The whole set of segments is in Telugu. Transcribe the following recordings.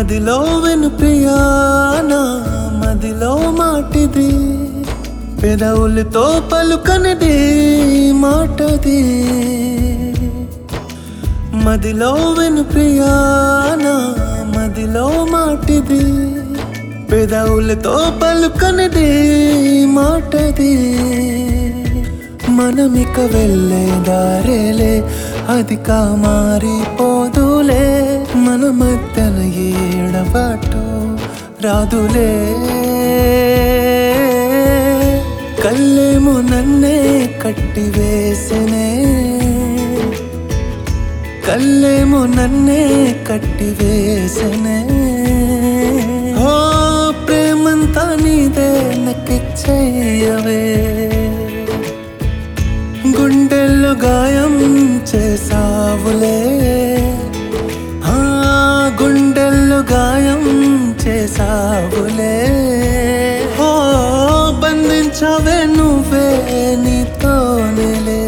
మదిలో విను ప్రియా నా మదిలో మాటిది పెదవులతో పలుకనిది మాటది మదిలో విను ప్రియా నా మదిలో మాటిది పెదవులతో పలుకనిది మాటది మనమిక వెళ్ళే దారేలే అది మారిపోదులే మన మధ్యన ఏడబాటు రాదులే కళ్ళేమో నన్నే కట్టివేసనే కళ్ళేమో నన్నే కట్టివేసనే ఓ ప్రేమంతా నీదే నక్కిచ్చయ్యవే గుండెల్లో గాయం చేసావులే ఆ గుండెల్లో గాయం చేసావులే ఓ బంధించవే నువ్వే నీతోనేలే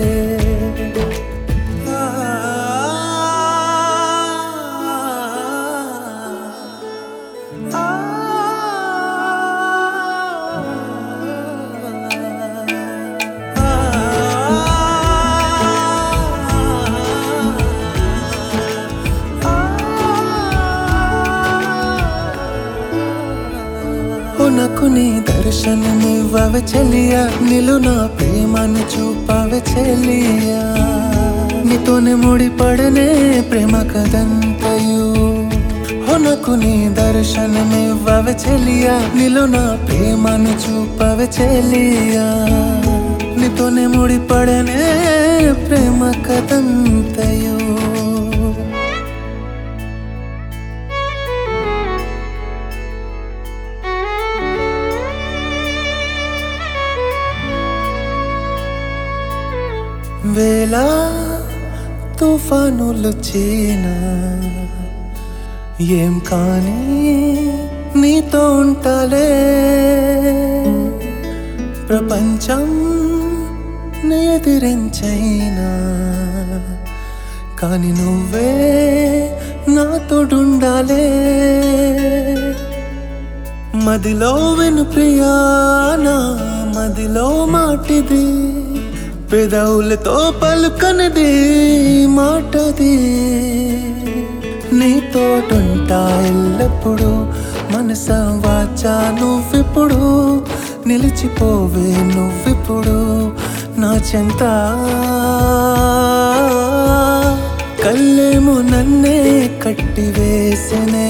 నాకు నీ దర్శనమివ్వవ చెలియా నిలు నా ప్రేమను చూపవ చెలియా నీతోనే ముడిపడనే ప్రేమ కదంతయు నాకు నీ దర్శనమివ్వవ చెలియా నిలు నా ప్రేమను చూపవ చెలియా నీతోనే ముడిపడనే ప్రేమ కదంతయు వేళ తుఫానులొచ్చినా ఏం కానీ నీతో ఉంటాలే ప్రపంచం నీ ఎదిరించైనా కానీ నువ్వే నాతోడుండాలే మదిలో విను ప్రియా నా మదిలో మాటిది పెదవులతో పలుకనిది మాటది నీతోటుంటా ఎల్లప్పుడు మనస వాచా నువ్విప్పుడు నిలిచిపోవే నువ్విప్పుడు నా చెంత కళ్ళేమో నన్నే కట్టివేసనే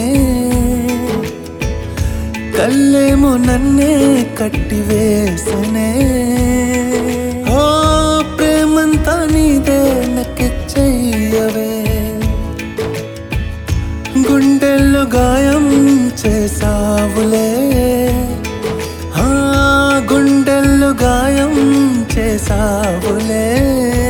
కళ్ళేమో నన్నే కట్టివేసనే ఓ ప్రేమంతా నీదే నక్కిచ్చయ్యవే గుండెల్లో గాయం చేసావులే ఆ గుండెల్లో గాయం చేసావులే